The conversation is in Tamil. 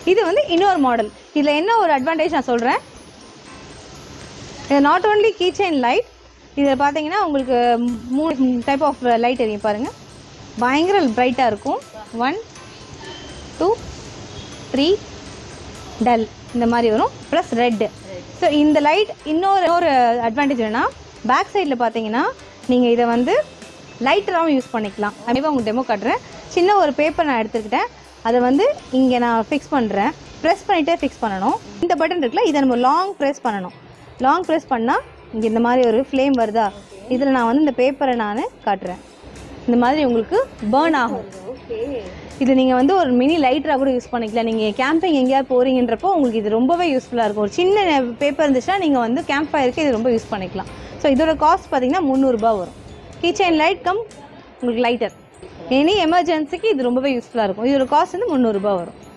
இது வந்து இன்னொரு மாடல் இதில் என்ன ஒரு அட்வான்டேஜ் நான் சொல்கிறேன் இது not only key chain light இதில் பார்த்தீங்கன்னா உங்களுக்கு மூணு டைப் ஆஃப் லைட் எரியும் பாருங்கள் பயங்கர பிரைட்டாக இருக்கும் ஒன் டூ த்ரீ டல் இந்த மாதிரி வரும் ப்ளஸ் ரெட்டு ஸோ இந்த லைட் இன்னொரு ஒரு அட்வான்டேஜ் என்னன்னா பேக் சைடில் பார்த்தீங்கன்னா நீங்கள் இதை வந்து லைட்டராகவும் யூஸ் பண்ணிக்கலாம் அதுவே உங்களுக்கு டெமோ காட்டுறேன் சின்ன ஒரு பேப்பர் நான் எடுத்துக்கிட்டேன் அதை வந்து இங்கே நான் ஃபிக்ஸ் பண்ணுறேன் ப்ரெஸ் பண்ணிகிட்டே ஃபிக்ஸ் பண்ணணும் இந்த பட்டன் இருக்குல்ல இதை நம்ம லாங் ப்ரெஸ் பண்ணணும் லாங் ப்ரெஸ் பண்ணால் இங்கே இந்த மாதிரி ஒரு ஃப்ளேம் வருதா இதில் நான் வந்து இந்த பேப்பரை நான் காட்டுறேன் இந்த மாதிரி உங்களுக்கு பேர்ன் ஆகும் இது நீங்கள் வந்து ஒரு மினி லைட்டராக கூட யூஸ் பண்ணிக்கலாம் நீங்கள் கேம்பிங் எங்கேயாவது போகிறீங்கன்றப்போ உங்களுக்கு இது ரொம்பவே யூஸ்ஃபுல்லாக இருக்கும் ஒரு சின்ன பேப்பர் இருந்துச்சுன்னா நீங்கள் வந்து கேம்ப் ஃபயருக்கு இது ரொம்ப யூஸ் பண்ணிக்கலாம் ஸோ இதோட காஸ்ட் பார்த்தீங்கன்னா முந்நூறுரூபா வரும் கிச்சன் லைட் கம் உங்களுக்கு லைட்டர் எனி எமர்ஜென்சிக்கு இது ரொம்பவே யூஸ்ஃபுல்லாக இருக்கும் இதோட காஸ்ட் வந்து முந்நூறுரூபா வரும்